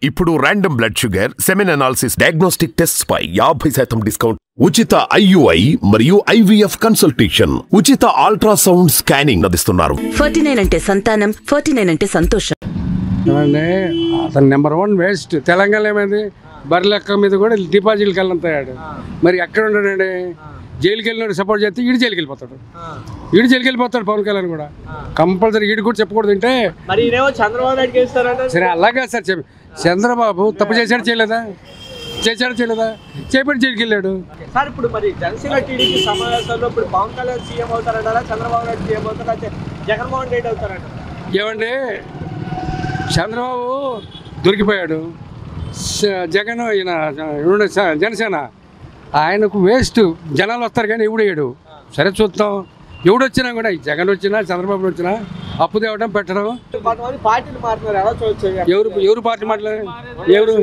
ఇప్పుడు random blood sugar semen analysis diagnostic test పై యాభై శాతం డిస్కౌంట్ ఉచిత ఐయుఐ మరియు ఐవీఎఫ్ కన్సల్టేషన్ ఉచిత అల్ట్రాసౌండ్ స్కానింగ్ అందిస్తున్నారు ఫార్టీ నైన్ అంటే సంతానం ఫార్టీ నైన్ అంటే సంతోషం ఏమండి అతను నెంబర్ వన్ వేస్ట్ తెలంగాణ ఏమైంది బర్రెలెక్క మీద కూడా డిపాజిట్కి వెళ్ళంతాడు మరి ఎక్కడ ఉన్నాడండి జైలుకి వెళ్ళినాడు సపోర్ట్ చేస్తే ఈడు జైలుకి వెళ్ళిపోతాడు ఈడు జైలుకి వెళ్ళిపోతాడు పవన్ కళ్యాణ్ కూడా కంపల్సరీ ఈడు కూడా చెప్పకూడదు అంటే మరి ఈయనేమో చంద్రబాబు నాయుడుకి ఇస్తారంటే సరే అలాగే సార్ చెప్పి చంద్రబాబు తప్పు చేశాడు చేయలేదా చేశాడు చేయలేదా చేపట్టి జైలుకి వెళ్ళాడు సార్ ఇప్పుడు మరి జనసేన టీడీపీ సమావేశంలో ఇప్పుడు పవన్ కళ్యాణ్ సీఎం అవుతారంటారా చంద్రబాబు నాయుడు సీఎం అవుతారా అయితే జగన్మోహన్ రెడ్డి అవుతారంట ఏమండి చంద్రబాబు దొరికిపోయాడు స- జగన్ ఈయన ఈవిడ స- జనసేన ఆయనకు వేస్ట్ జనాలు వస్తారు కానీ ఎవడు వేయడు సరే చూద్దాం ఎవడు వచ్చినా కూడా ఈ జగన్ వచ్చినా చంద్రబాబు వచ్చినా అప్పు తేవడం పెట్టడం కొంతమంది పార్టీలు మారుతున్నారు ఎలా చూడొచ్చు ఎవరు ఎవరు పార్టీ మాట్లాడారు ఎవరు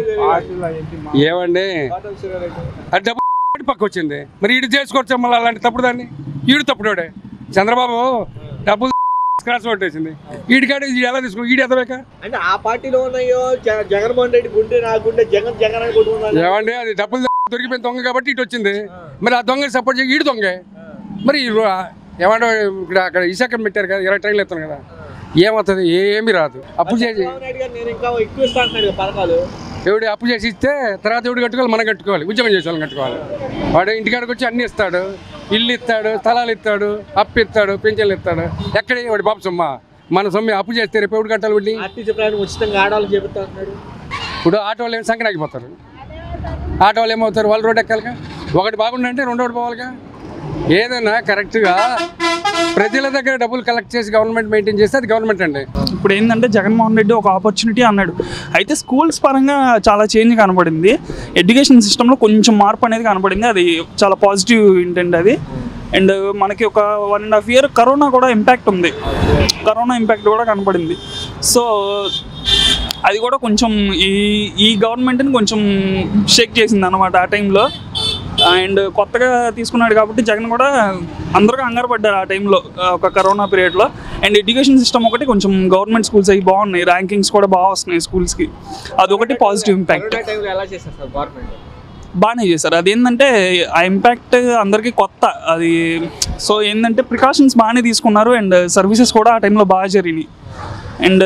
ఏమండి ఆ డబ్బు పక్క వచ్చింది మరి ఈడు చేసుకోవచ్చు మళ్ళీ అలాంటి తప్పుడు దాన్ని ఈడు తప్పుడోడే చంద్రబాబు డబ్బులు క్రాస్ కొట్టేసింది ఈడికాడ ఇది ఎలా తీసుకో ఈడు ఎదవేక అంటే ఆ పార్టీలో ఉన్నాయో జ- జగన్మోహన్ రెడ్డి గుండె నా గుండె జగన్ జగన్ అని కొట్టుకున్నాను ఏమండి అది డబ్బులు దొరికిపోయిన దొంగ కాబట్టి ఇటు వచ్చింది మరి ఆ దొంగ సపోర్ట్ చేసి ఈడు దొంగే మరి ఈ- ఏమంటే ఇక్కడ అక్కడ ఇసాకం పెట్టారు కదా ఇరవై ట్రైన్లు ఎత్తాను కదా ఏమవుతుంది ఏమీ రాదు అప్పు చేసి చంద్రబాబు నాయుడు గారు నేను ఇంకా ఎక్కువ ఇస్తా అంటున్నాడు కదా పథకాలు ఎవడు అప్పు చేసి ఇస్తే తర్వాత ఎవడు కట్టుకోవాలి మనం కట్టుకోవాలి ఉద్యోగం చేసే వాళ్ళని కట్టుకోవాలి వాడు ఇంటికాడికి వచ్చి అన్ని ఇస్తాడు ఇల్లు ఇస్తాడు స్థలాలు ఇస్తాడు అప్పు ఇస్తాడు పింఛన్లు ఇస్తాడు ఎక్కడ వాడి బాబు సొమ్మ మన సొమ్మ అప్పు చేస్తే రేపు ఎవడు కట్టాలి వడ్డీ ఆర్టీసీ ప్రయాణం ఉచితంగా ఆడవాళ్ళకి చెబుతా అంటున్నాడు ఇప్పుడు ఆటో వాళ్ళు ఏమి సంకనాగిపోతారు ఆటో వాళ్ళు ఏమవుతారు వాళ్ళు రోడ్ ఎక్కాలిగా ఒకటి బాగుండంటే రెండోటి పోవాలిగా ఏదైనా కరెక్ట్గా ప్రజల దగ్గర డబ్బులు కలెక్ట్ చేసి గవర్నమెంట్ మెయింటైన్ చేస్తే అది గవర్నమెంట్ అండి ఇప్పుడు ఏంటంటే జగన్మోహన్ రెడ్డి ఒక ఆపర్చునిటీ అన్నాడు అయితే స్కూల్స్ పరంగా చాలా చేంజ్ కనపడింది ఎడ్యుకేషన్ సిస్టంలో కొంచెం మార్పు అనేది కనపడింది అది చాలా పాజిటివ్ ఇంటెంట్ అది అండ్ మనకి ఒక one and half year corona కూడా ఇంపాక్ట్ ఉంది కరోనా ఇంపాక్ట్ కూడా కనపడింది సో అది కూడా కొంచెం ఈ ఈ గవర్నమెంట్ని కొంచెం షేక్ చేసింది అనమాట ఆ టైంలో అండ్ కొత్తగా తీసుకున్నాడు కాబట్టి జగన్ కూడా అందరూ కంగారు పడ్డారు ఆ టైంలో ఒక కరోనా పీరియడ్లో అండ్ ఎడ్యుకేషన్ సిస్టమ్ ఒకటి కొంచెం గవర్నమెంట్ స్కూల్స్ అవి బాగున్నాయి ర్యాంకింగ్స్ కూడా బాగా వస్తున్నాయి స్కూల్స్కి అదొకటి పాజిటివ్ ఇంపాక్ట్ కరోనా టైంలో ఎలా చేశారు సార్ గవర్నమెంట్ బాగానే చేశారు అదేంటంటే ఆ ఇంపాక్ట్ అందరికీ కొత్త అది సో ఏంటంటే ప్రికాషన్స్ బాగానే తీసుకున్నారు అండ్ సర్వీసెస్ కూడా ఆ టైంలో బాగా జరిగినాయి అండ్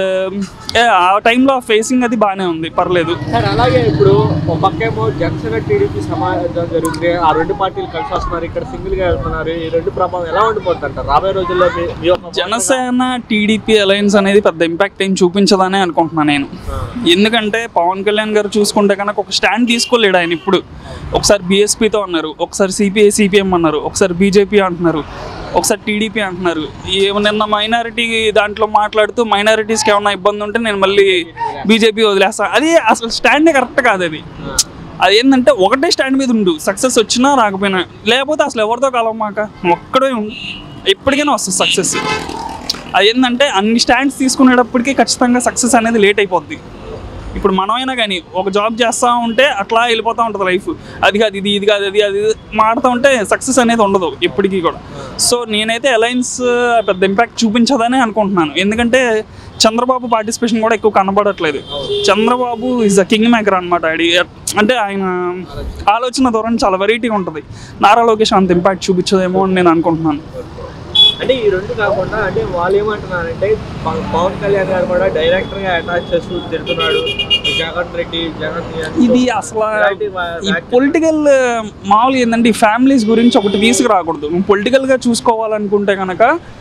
ఆ టైంలో ఫేసింగ్ అది బాగానే ఉంది పర్లేదు సార్ అలాగే ఇప్పుడు ఒక పక్కేమో జనసేన టీడీపీ సమావేశం జరిగింది ఆ రెండు పార్టీలు కలిసి వస్తున్నారు ఇక్కడ సింగిల్ గా వెళ్తున్నారు ఈ రెండు ప్రభావం ఎలా ఉండిపోతుంది అంటారు రాబోయే రోజుల్లో మీ మీ యొక్క జనసేన టీడీపీ అలయన్స్ అనేది పెద్ద ఇంపాక్ట్ ఏం చూపించదనే అనుకుంటున్నాను నేను ఎందుకంటే పవన్ కళ్యాణ్ గారు చూసుకుంటే కనుక ఒక స్టాండ్ తీసుకోలేడు ఆయన ఇప్పుడు ఒకసారి బీఎస్పీతో అన్నారు ఒకసారి సిపిఐ సిపిఎం అన్నారు ఒకసారి బీజేపీ అంటున్నారు ఒకసారి టీడీపీ అంటున్నారు ఈ నిన్న మైనారిటీ దాంట్లో మాట్లాడుతూ మైనారిటీస్కి ఏమైనా ఇబ్బంది ఉంటే నేను మళ్ళీ బీజేపీ వదిలేస్తాను అది అసలు స్టాండే కరెక్ట్ కాదు అది అది ఏంటంటే ఒకటే స్టాండ్ మీద ఉండు సక్సెస్ వచ్చినా రాకపోయినా లేకపోతే అసలు ఎవరితో కలవమాక ఒక్కడే ఉండు ఎప్పటికైనా వస్తుంది సక్సెస్ అది ఏంటంటే అన్ని స్టాండ్స్ తీసుకునేటప్పటికీ ఖచ్చితంగా సక్సెస్ అనేది లేట్ అయిపోద్ది ఇప్పుడు మనమైనా కానీ ఒక జాబ్ చేస్తూ ఉంటే అట్లా వెళ్ళిపోతూ ఉంటుంది లైఫ్ అది కాదు ఇది ఇది కాదు అది అది ఇది మాడుతూ ఉంటే సక్సెస్ అనేది ఉండదు ఎప్పటికీ కూడా సో నేనైతే అలయన్స్ పెద్ద ఇంపాక్ట్ చూపించదని అనుకుంటున్నాను ఎందుకంటే చంద్రబాబు పార్టిసిపేషన్ కూడా ఎక్కువ కనబడట్లేదు Chandrababu is a king maker అనమాట ఆడి అంటే ఆయన ఆలోచన ధోరణి చాలా వెరైటీగా ఉంటుంది నారా లోకేష్ అంత ఇంపాక్ట్ చూపించదేమో అని నేను అనుకుంటున్నాను అంటే ఈ రెండు కాకుండా అంటే వాళ్ళు ఏమంటున్నారంటే ప- పవన్ కళ్యాణ్ గారు కూడా డైరెక్టర్ గా అటాచ్ చేస్తూ తిడుతున్నాడు జగన్ రెడ్డి జగన్ ఇది అసలు ఇలాంటి వా- ఈ పొలిటికల్ మామూలు ఏంటంటే ఈ ఫ్యామిలీస్ గురించి ఒకటి తీసుకురాకూడదు నువ్వు పొలిటికల్గా చూసుకోవాలనుకుంటే కనుక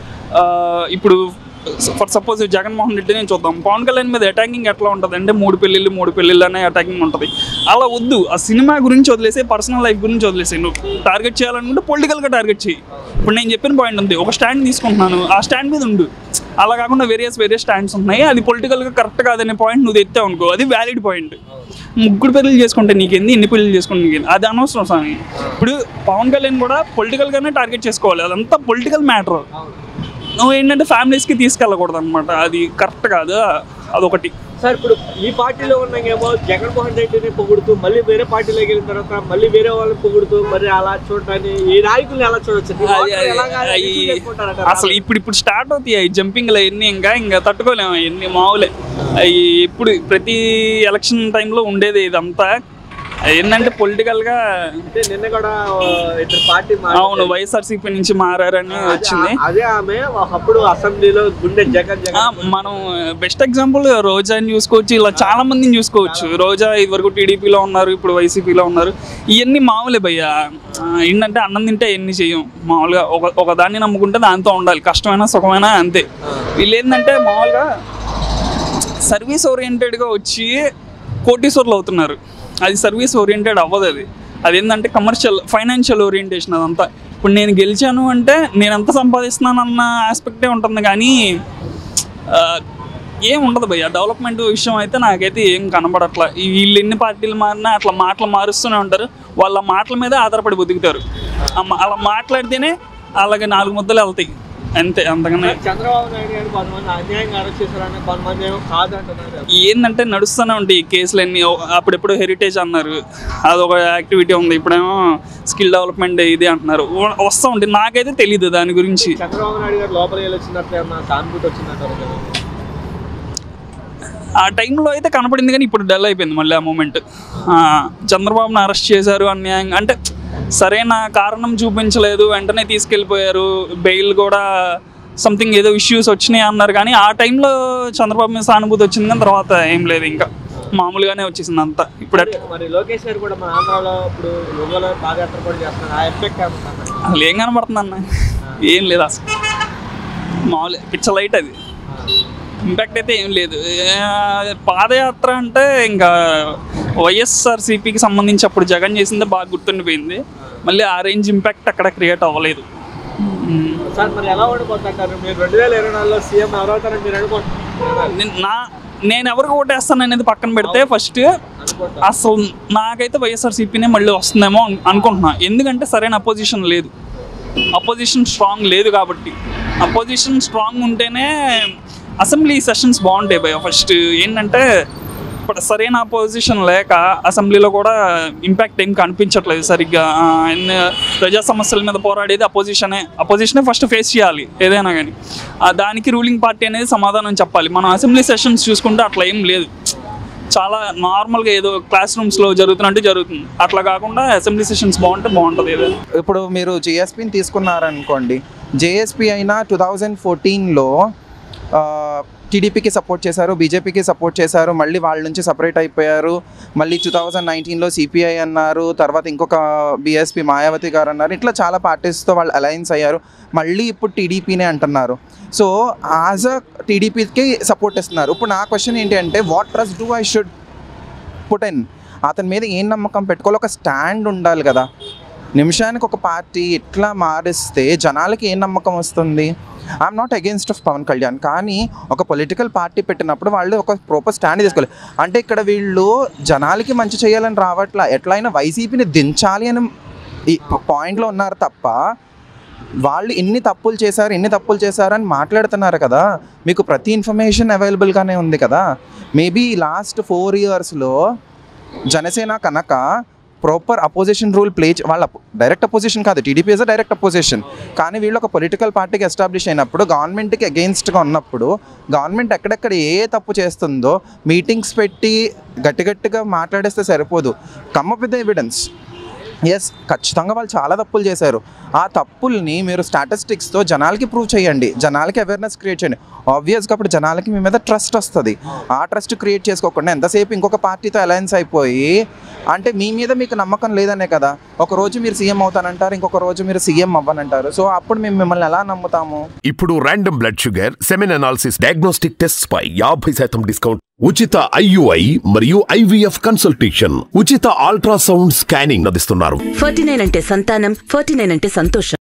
ఇప్పుడు ఫర్ సపోజ్ జగన్మోహన్ రెడ్డిని చూద్దాం పవన్ కళ్యాణ్ మీద అటాకింగ్ ఎట్లా ఉంటుంది అంటే మూడు పెళ్ళిళ్ళు మూడు పెళ్ళిళ్ళు అనే అటాకింగ్ ఉంటుంది అలా వద్దు ఆ సినిమా గురించి వదిలేసి పర్సనల్ లైఫ్ గురించి వదిలేసి నువ్వు టార్గెట్ చేయాలనుకుంటే పొలిటికల్గా టార్గెట్ చేయి ఇప్పుడు నేను చెప్పిన పాయింట్ ఉంది ఒక స్టాండ్ తీసుకుంటున్నాను ఆ స్టాండ్ మీద ఉండు అలా కాకుండా వేరియస్ వేరియస్ స్టాండ్స్ ఉన్నాయి అది పొలిటికల్గా కరెక్ట్ కాదనే పాయింట్ నువ్వు ఎత్తావు అనుకో అది వ్యాలిడ్ పాయింట్ ముగ్గురు పెళ్ళిళ్ళు చేసుకుంటే నీకేంది ఎన్ని పెళ్ళిళ్ళు చేసుకుంటే నీకేంది అది అనవసరం స్వామి ఇప్పుడు పవన్ కళ్యాణ్ కూడా పొలిటికల్గానే టార్గెట్ చేసుకోవాలి అదంతా పొలిటికల్ మ్యాటర్ నువ్వు ఏంటంటే ఫ్యామిలీస్కి తీసుకెళ్ళకూడదు అనమాట అది కరెక్ట్ కాదు అదొకటి సార్ ఇప్పుడు ఈ పార్టీలో ఉన్నాకేమో జగన్మోహన్ రెడ్డిని పొగుడుతూ మళ్ళీ వేరే పార్టీలోకి వెళ్ళిన తర్వాత మళ్ళీ వేరే వాళ్ళని పొగుడుతూ మరి అలా చూడటాన్ని ఈ నాయకుల్ని ఎలా చూడొచ్చు ఈ అది- ఓటర్లు ఎలాగా అది- రిసీవ్ చేసుకుంటారంటారు? అసలు ఇప్పుడు ఇప్పుడు స్టార్ట్ అవుతాయి జంపింగ్లు అవన్నీ ఇంకా ఇంకా తట్టుకోలేము అవన్నీ మామూలే అవి ఇప్పుడు ప్రతి ఎలక్షన్ టైంలో ఉండేది ఇదంతా ఏంటంటే పొలిటికల్గా అంటే నిన్న కూడా ఆ, ఇద్దరు పార్టీ అవును వైఎస్ఆర్సీపీ నుంచి మారారని వచ్చింది అదే ఆమె ఒకప్పుడు అసెంబ్లీలో గుండె జగన్ ఆ, జగన్ మనం బెస్ట్ ఎగ్జాంపుల్ రోజాని చూసుకోవచ్చు ఇలా చాలా మందిని చూసుకోవచ్చు రోజా ఇదివరకు టీడీపీలో ఉన్నారు ఇప్పుడు వైసీపీలో ఉన్నారు ఇవన్నీ మామూలే భయ్య ఆ, ఏంటంటే అన్నం తింటే ఎన్ని చేయం మామూలుగా ఒక ఒక దాన్ని నమ్ముకుంటే దాంతో ఉండాలి కష్టమైనా సుఖమైనా అంతే వీళ్ళు ఏంటంటే మామూలుగా సర్వీస్ ఓరియంటెడ్గా వచ్చి కోటీశ్వర్లు అవుతున్నారు అది సర్వీస్ ఓరియంటెడ్ అవ్వదు అది అదేంటంటే కమర్షియల్ ఫైనాన్షియల్ ఓరియంటేషన్ అదంతా ఇప్పుడు నేను గెలిచాను అంటే నేను ఎంత సంపాదిస్తున్నాను అన్న ఆస్పెక్టే ఉంటుంది కానీ ఆ, ఏం ఉండదు భయ్య డెవలప్మెంట్ విషయం అయితే నాకైతే ఏం కనబడట్లా ఈ వీళ్ళు ఎన్ని పార్టీలు మారినా అట్లా మాటలు మారుస్తూనే ఉంటారు వాళ్ళ మాటల మీద ఆధారపడి బతుకుతారు ఆ మా- అలా మాట్లాడితేనే అలాగే నాలుగు ముద్దలు వెళ్తాయి అంతే అంతకనే చంద్రబాబు నాయుడు గారు కొంతమంది అన్యాయంగా అరెస్ట్ చేశారని కొంతమంది ఏమో కాదంటున్నారు ఏంటంటే నడుస్తూనే ఉంటాయి ఈ కేసులన్నీ ఓ- అప్పుడెప్పుడు హెరిటేజ్ అన్నారు అదొక యాక్టివిటీ ఉంది ఇప్పుడేమో స్కిల్ డెవలప్మెంట్ ఇది అంటున్నారు వ- వస్తూ ఉంటుంది నాకైతే తెలియదు దాని గురించి చంద్రబాబు నాయుడు గారు లోపల వెళ్ళి వచ్చినట్లు ఏమన్నా కాన్ఫిట్ వచ్చిందంటారు కదా ఆ టైంలో అయితే కనపడింది కానీ ఇప్పుడు డల్ అయిపోయింది మళ్ళీ ఆ మూమెంట్ చంద్రబాబుని అరెస్ట్ చేశారు అన్యాయంగా అంటే సరైన కారణం చూపించలేదు వెంటనే తీసుకెళ్ళిపోయారు బెయిల్ కూడా సంథింగ్ ఏదో ఇష్యూస్ వచ్చినాయి అన్నారు కానీ ఆ టైంలో చంద్రబాబు మీద సానుభూతి వచ్చింది కానీ తర్వాత ఏం లేదు ఇంకా మామూలుగానే వచ్చేసింది అంతా ఇప్పుడు మరి- మరి లోకేష్ గారు కూడా మన ఆంధ్రాలో ఇప్పుడు యువలో పాదయాత్ర కూడా చేస్తున్నారు ఆ ఎఫెక్ట్ ఏమన్నా అసలు ఏం కనబడుతుంది అన్న ఏం లేదు అసలు మామూలు పిచ్చ లైట్ అది ఇంపాక్ట్ అయితే ఏం లేదు ఆ, పాదయాత్ర అంటే ఇంకా వైఎస్ఆర్ సిపికి సంబంధించి అప్పుడు జగన్ చేసిందే బాగా గుర్తుండిపోయింది మళ్ళీ ఆ రేంజ్ ఇంపాక్ట్ అక్కడ క్రియేట్ అవ్వలేదు మ్మ్. సార్ మరి ఎలా ఓడిపోతుంటారు మీరు రెండు వేల ఇరవై నాలుగులో సీఎం ఎవరవుతారని మీరు అనుకుంటున్నారు నేను- నా నేను ఎవరికి ఓటేస్తాను అనేది పక్కన పెడితే ఫస్ట్ అనుకుంటా అసలు నాకైతే వైఎస్ఆర్ సిపినే మళ్ళీ వస్తుందేమో అను- అనుకుంటున్నా ఎందుకంటే సరైన అపోజిషన్ లేదు అపోజిషన్ స్ట్రాంగ్ లేదు కాబట్టి అపోజిషన్ స్ట్రాంగ్ ఉంటేనే అసెంబ్లీ సెషన్స్ బాగుంటాయి భయ ఫస్ట్ ఏంటంటే ఇప్పుడు సరైన అపోజిషన్ లేక అసెంబ్లీలో కూడా ఇంపాక్ట్ ఏం కనిపించట్లేదు సరిగ్గా ఆ, ఎన్ని ప్రజా సమస్యల మీద పోరాడేది అపోజిషనే అపోజిషనే ఫస్ట్ ఫేస్ చేయాలి ఏదైనా కానీ ఆ, దానికి రూలింగ్ పార్టీ అనేది సమాధానం చెప్పాలి మనం అసెంబ్లీ సెషన్స్ చూసుకుంటే అట్లా ఏం లేదు చాలా నార్మల్గా ఏదో క్లాస్ రూమ్స్లో జరుగుతున్నట్టు జరుగుతుంది అట్లా కాకుండా అసెంబ్లీ సెషన్స్ బాగుంటే బాగుంటుంది ఏదైనా ఇప్పుడు మీరు జేఎస్పీని తీసుకున్నారనుకోండి జేఎస్పీ అయినా టూ థౌజండ్ ఫోర్టీన్లో టీడీపీకి సపోర్ట్ చేశారు బీజేపీకి సపోర్ట్ చేశారు మళ్ళీ వాళ్ళ నుంచి సపరేట్ అయిపోయారు మళ్ళీ టూ థౌజండ్ నైన్టీన్లో సిపిఐ అన్నారు తర్వాత ఇంకొక బీఎస్పీ మాయావతి గారు అన్నారు ఇట్లా చాలా పార్టీస్తో వాళ్ళు అలయన్స్ అయ్యారు మళ్ళీ ఇప్పుడు టీడీపీనే అంటున్నారు సో యాజ్ అ టీడీపీకి సపోర్ట్ ఇస్తున్నారు ఇప్పుడు నా క్వశ్చన్ ఏంటి అంటే what trust do I should put in అతని మీద ఏం నమ్మకం పెట్టుకోవాలి ఒక స్టాండ్ ఉండాలి కదా నిమిషానికి ఒక పార్టీ ఇట్లా మారిస్తే జనాలకి ఏం నమ్మకం వస్తుంది I'm not against of Pawan Kalyan కానీ ఒక పొలిటికల్ పార్టీ పెట్టినప్పుడు వాళ్ళు ఒక ప్రాపర్ స్టాండ్ తీసుకోవాలి అంటే ఇక్కడ వీళ్ళు జనాలకి మంచి చేయాలని రావట్లా ఎట్లయినా వైసీపీని దించాలి అని ఈ పాయింట్లో ఉన్నారు తప్ప వాళ్ళు ఎన్ని తప్పులు చేశారు ఎన్ని తప్పులు చేశారు అని మాట్లాడుతున్నారు కదా మీకు ప్రతి ఇన్ఫర్మేషన్ అవైలబుల్గానే ఉంది కదా మేబీ లాస్ట్ ఫోర్ ఇయర్స్లో జనసేన కనుక ప్రాపర్ అపోజిషన్ రూల్ ప్లే వాళ్ళ డైరెక్ట్ అపోజిషన్ కాదు టీడీపీ ఇస్ డైరెక్ట్ అపోజిషన్ కానీ వీళ్ళు ఒక పొలిటికల్ పార్టీకి ఎస్టాబ్లిష్ అయినప్పుడు గవర్నమెంట్కి అగెయిన్స్ట్గా ఉన్నప్పుడు గవర్నమెంట్ ఎక్కడెక్కడ ఏ తప్పు చేస్తుందో మీటింగ్స్ పెట్టి గట్టి గట్టిగా మాట్లాడేస్తే సరిపోదు come up with evidence yes ఖచ్చితంగా వాళ్ళు చాలా తప్పులు చేశారు ఆ తప్పుల్ని మీరు స్టాటిస్టిక్స్తో జనాలకి ప్రూవ్ చేయండి జనాలకి అవేర్నెస్ క్రియేట్ చేయండి ఆబ్వియస్గా అప్పుడు జనాలకి మీ మీద ట్రస్ట్ వస్తుంది ఆ ట్రస్ట్ క్రియేట్ చేసుకోకుండా ఎంతసేపు ఇంకొక పార్టీతో అలయన్స్ అయిపోయి అంటే మీ మీద మీకు నమ్మకం లేదనే కదా ఒక రోజు మీరు సీఎం అవుతానంటారు ఇంకొక రోజు మీరు సీఎం అవ్వనంటారు సో అప్పుడు మేము మిమ్మల్ని ఎలా నమ్ముతాము ఇప్పుడు random blood sugar semen analysis diagnostic test పై యాభై శాతం డిస్కౌంట్ ఉచిత ఐయుఐ మరియు ఐవీఎఫ్ కన్సల్టేషన్ ఉచిత అల్ట్రాసౌండ్ స్కానింగ్ అందిస్తున్నారు ఫార్టీ నైన్ అంటే సంతానం ఫార్టీ నైన్ అంటే సంతోషం